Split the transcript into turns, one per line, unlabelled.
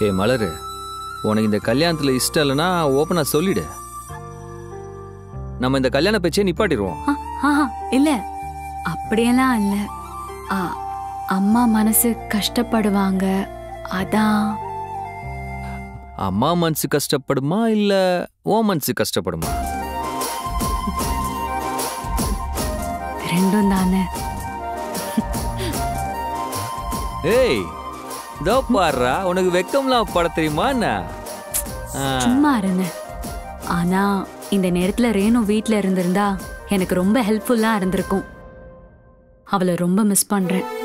ஏய் மலரு உனக்கு இந்த கல்யாணத்துல இஷ்டம் இல்லைன்னா ஓப்பனா சொல்லிடு நம்ம இந்த கல்யாண பேச்சே நிப்பாட்டிடுவோம்
ஆ, ஆஹா இல்ல அப்படியெல்லாம் இல்ல ஆ, அம்மா மனசு கஷ்டப்படுவாங்க அதான்
அம்மா மனசு கஷ்டப்படுமா இல்ல ஓ மனசு கஷ்டப்படுமா
ரெண்டும் தானே
ஏய் இதோ பாருடா உனக்கு வெக்கம்லாம் பட தெரியுமா என்ன ஆ,
சும்மா இருந்தேன் ஆனா இந்த நேரத்துல ரேணு வீட்ல இருந்திருந்தா எனக்கு ரொம்ப ஹெல்ப்ஃபுல்லா இருந்திருக்கும் அவளை ரொம்ப மிஸ் பண்றேன்